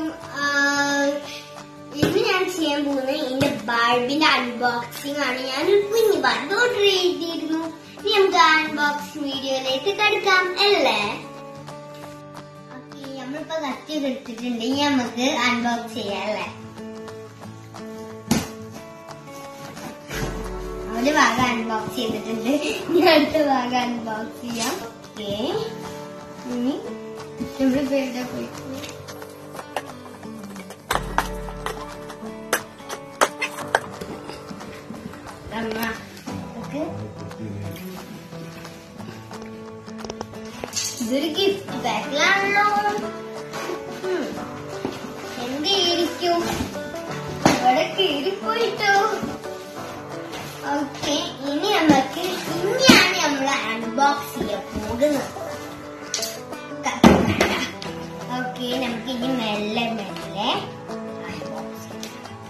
ഇന്ന് ഞാൻ ചെയ്യാൻ പോകുന്നത് ഇതിന്റെ ബൾബിന്റെ അൺബോക്സിംഗ് ആണ് ഞാൻ ഒരു കുഞ്ഞു ബൾബ് ഓർഡർ ചെയ്തിരുന്നു ഇനി നമുക്ക് അൺബോക്സിംഗ് വീഡിയോയിലേക്ക് കടക്കാം അല്ലേ ഓക്കെ നമ്മളിപ്പോ കത്തിയൊക്കെ എടുത്തിട്ടുണ്ട് ഇനി നമുക്ക് അൺബോക്സ് ചെയ്യാം അല്ലേ ഒരു ഭാഗം അൺബോക്സ് ചെയ്തിട്ടുണ്ട് ഇനി അടുത്ത ഭാഗം അൺബോക്സ് ചെയ്യാം ഓക്കെ ഇനി നമ്മുടെ പേരുടെ പോയി അമ്മ നമുക്ക് ഇതൊരു ഗിഫ്റ്റ് ബാഗിലാണല്ലോ എന്തായിരിക്കും ഇവിടെ കീറിപ്പോയിട്ടോ ഓക്കെ ഇനി നമുക്ക് ഇനിയാണ് നമ്മൾ അൺബോക്സ് ചെയ്യാൻ പോകുന്നത് ഓക്കെ നമുക്ക് ഇനി മെല്ലെ മെല്ലെ unbox ചെയ്യാം.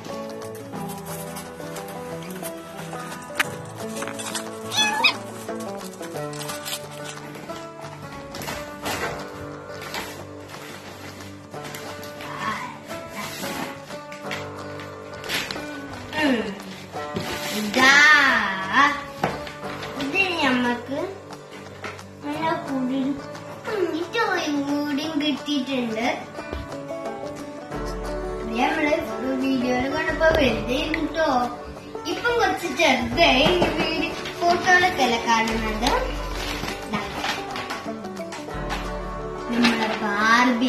ഉം. ഇതാ ഇത് ഞമ്മക്ക് നല്ല കുടി കുഞ്ഞിട്ടോയും കൂടിയും കിട്ടിയിട്ടുണ്ട് ഇത് നമ്മള് വീഡിയോയിൽ കണ്ടപ്പോ വെറുതെ ഇരുന്നിട്ടോ ഇപ്പം കുറച്ച് ചെറുതായി വീഡിയോ ഫോട്ടോകളൊക്കെ അല്ല കാണുന്നത് ദാ. നമ്മളെ ബാർബി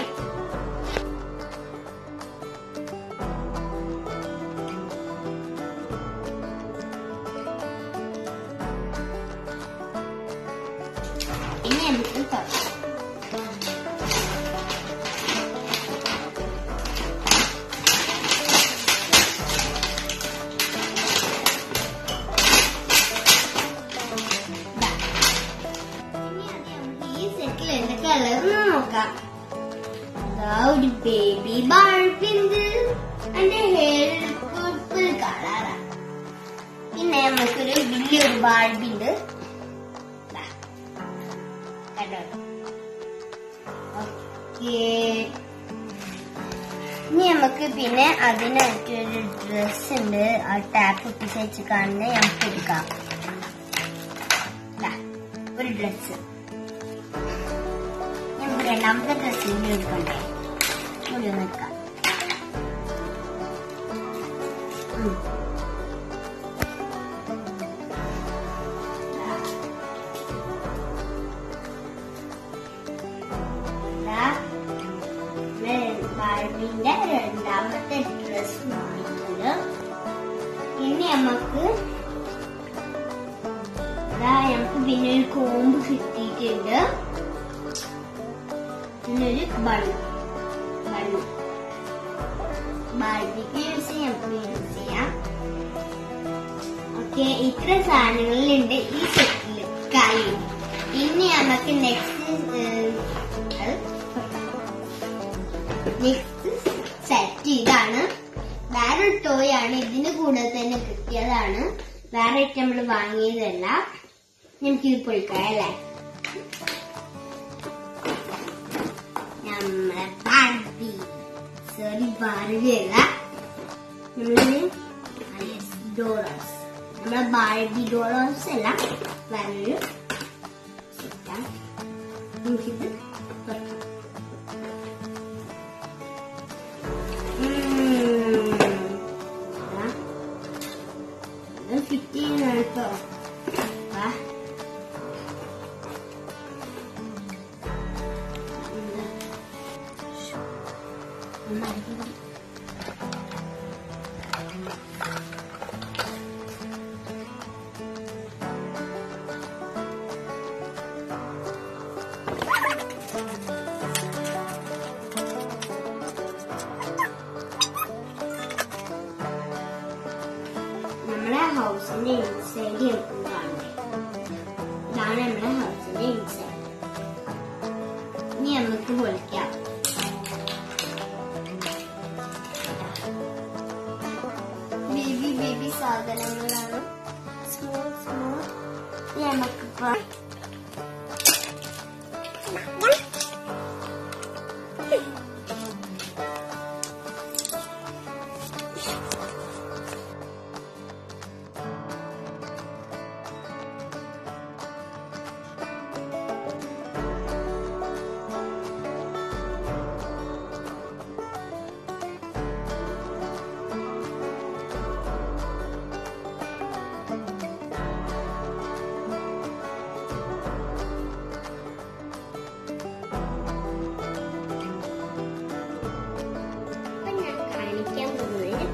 ഇനി നമുക്ക് തുറക്കാം ദാ. ഇനി അത് നമുക്ക് ഈ സെറ്റിൽ എന്തൊക്കെ കളർന്ന് നോക്കാം ദാ ഒരു ബേബി ബാൾബിണ്ട് അതിന്റെ ഹെയർ പർപ്പിൾ കളറാ പിന്നെ നമുക്കൊരു വലിയൊരു ബാൾബിണ്ട് ദാ. കണ്ടോ ഓക്കേ ഇനി നമുക്ക് പിന്നെ അതിനായിട്ടൊരു ഡ്രസ് ഉണ്ട് ആ ടാപ്പ് ഒട്ടിച്ച് വെച്ച് കാണുന്നത് നമുക്ക് എടുക്കാം ദാ, ഒരു ഡ്രസ് നമുക്ക് രണ്ടാമത്തെ ഡ്രസ് കൂടി എടുക്കണ്ടേ കൂടി ഒന്ന് എടുക്കാം ഉം. ദാ. ദാ, നമ്മള് ബാർബിന്റെ രണ്ടാമത്തെ ഡ്രസ് വാങ്ങിയിട്ടുണ്ട് ഇനി നമുക്ക് ദാ നമുക്ക് പിന്നെ ഒരു കോമ്പ് കിട്ടിയിട്ടുണ്ട് പിന്നെ ഒരു ബണ്ണ് ബണ്ണ് ബാർബിക്ക് യൂസ് ചെയ്യാം നമുക്ക് യൂസ് ചെയ്യാം ഓക്കെ ഇത്ര സാധനങ്ങളുണ്ട് ഈ സെറ്റിൽ കാര്യം ഇനി നമുക്ക് നെക്സ്റ്റ് നെക്സ്റ്റ് സെറ്റ് ഇതാണ് വേറൊരു ടോയ് ആണ് ഇതിന്റെ കൂടെ തന്നെ കിട്ടിയതാണ് വേറെ ആയിട്ട് നമ്മൾ വാങ്ങിയതല്ല നമുക്കിത് പൊളിക്കാം അല്ലേ നമ്മളെ ബാർബി സോറി ബാർബി അല്ല നമ്മള് ഡോളേഴ്സ് നമ്മളെ ബാർബി ഡോളേഴ്സ് അല്ല വേറൊരു സെറ്റാണ് നമുക്കിത് തുറക്കാം ഫിറ്റ് ചെയ്യുന്നതാണ് കേട്ടോ ആ. എന്താ? ഒന്ന് അടിപൊളി. നമ്മളെ ഹൗസിന്റെ ഇൻസൈഡ് നമുക്ക് കാണണ്ടേ ഇതാണ് നമ്മുടെ ഹൗസിന്റെ ഇൻസൈഡ് ഇനി നമുക്ക് പൊളിക്കാം ബേബി ബേബി സാധനങ്ങളാണ് സ്മോൾ സ്മോൾ നമുക്കിപ്പോ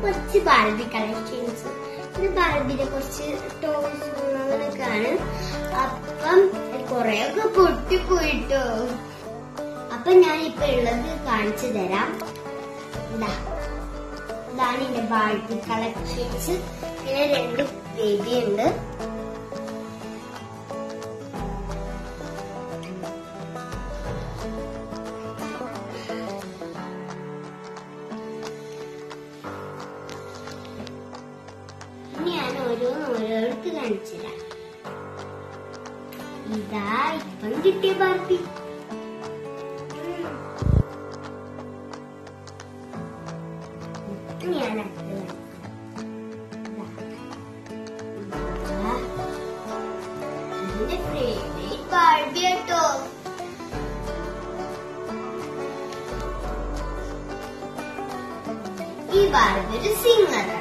കുറച്ച് ബാർബി കളക്ഷൻസ് ഇത് ബാർബിയുടെ കുറച്ച് ടോയ്സ് അങ്ങനെയൊക്കെയാണ് അപ്പം കൊറേയൊക്കെ പൊട്ടിപ്പോയിട്ടോ അപ്പൊ ഞാൻ ഇപ്പൊ ഉള്ളത് കാണിച്ചു തരാം ഇതാ ഇതാണ് എന്റെ ബാർബി കളക്ഷൻസ് പിന്നെ രണ്ട് ബേബി ഉണ്ട് ഇനി ഞാൻ ഓരോന്ന് ഓരോരുത്ത് കാണിച്ചുതരാം ഇതാ ഇപ്പം കിട്ടിയ ബാർബി ഇനി ഞാൻ അടുത്തത് കാണിച്ചുതരാം. ഇതാ. ഇതിന്റെ ഫേവറേറ്റ് ബാർബി കേട്ടോ ഈ ബാർബി ഒരു സിംഗറാണ്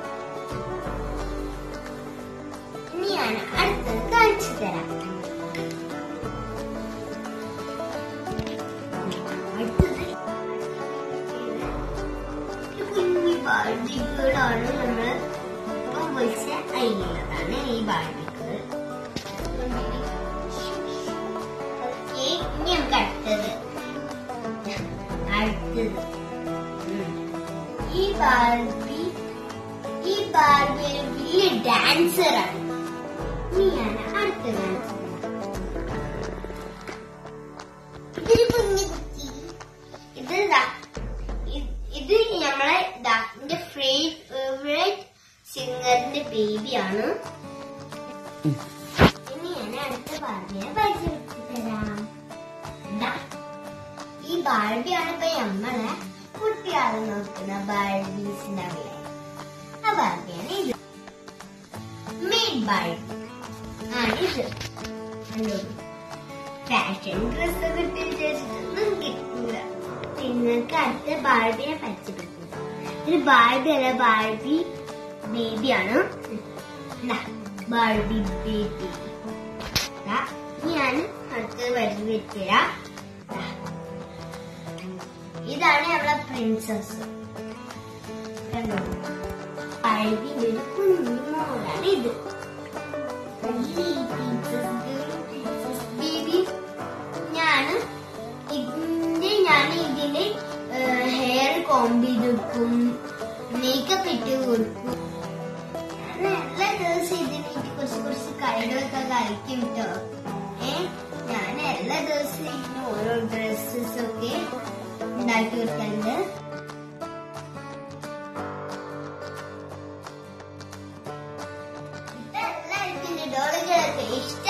ഇനി ഞാൻ അടുത്തത് കാണിച്ചു തരാം അടുത്തത് ഒരു കുഞ്ഞു ബാർബികളാണ് നമ്മൾ ഇപ്പം വിളിച്ച അയിലുള്ളതാണ് ഈ ബാർബികൾ ഓക്കെ ഇനി നമുക്ക് അടുത്തത് അടുത്തത് ഉം. ഈ ബാർബി ഈ ബാർബി ഒരു വലിയ ഡാൻസറാണ് ഇനി ഞാൻ അടുത്ത കാണിച്ചത് ഇതൊരു കുഞ്ഞു കുട്ടി ഇത് ദാ, ഇ- ഇത് നമ്മളെ ദാ, എന്റെ ഫേവറേറ്റ് സിംഗറിന്റെ ബേബിയാണ് ഇനി ഞാൻ അടുത്ത ബാർബിയെ പരിചയപ്പെടുത്തി തരാം ദാ, ഈ ബാർബിയാണ് ഇപ്പൊ നമ്മളെ കുട്ടികളെ നോക്കുന്ന ബാർബീസ് ഉണ്ടാവില്ലേ ആ ബാർബിയാണ് ഇത് മെയ്ഡ് ബാർബി ആണ് ഇത് കണ്ടോ ഫാഷൻ ഡ്രസ് കിട്ടി വിചാരിച്ചിട്ടൊന്നും കിട്ടില്ല നിങ്ങൾക്ക് അടുത്ത ബാർബിനെ പരിചയപ്പെടുത്തും ഒരു ബാർബി അല്ല ബാർബി ബേബിയാണ് ബാർബി ബേബി ഞാൻ അടുത്ത് പരിചയപ്പെടുത്തരാം ദാ. ഇതാണ് നമ്മളെ പ്രിൻസസ് കണ്ടോ ബാർബിന്റെ ഒരു കുഞ്ഞു മോളാണ് ഇത് ബേബി ഞാൻ ഇതിന്റെ ഞാൻ ഇതിന്റെ ഹെയർ കോംബ് ചെയ്തെടുക്കും മേക്കപ്പ് ഇട്ട് കൊടുക്കും ഞാൻ എല്ലാ ദിവസവും ഇതിന് വേണ്ടി കുറച്ച് കുറച്ച് കൈകളൊക്കെ കളിക്കും കേട്ടോ ഏ ഞാൻ എല്ലാ ദിവസവും ഇതിന് ഓരോ ഡ്രസ്സസ് ഒക്കെ ഉണ്ടാക്കി കൊടുക്കലുണ്ട് ഇതെല്ലാവർക്കും ഇതിന്റെ ഡോളുകളൊക്കെ ഇഷ്ടം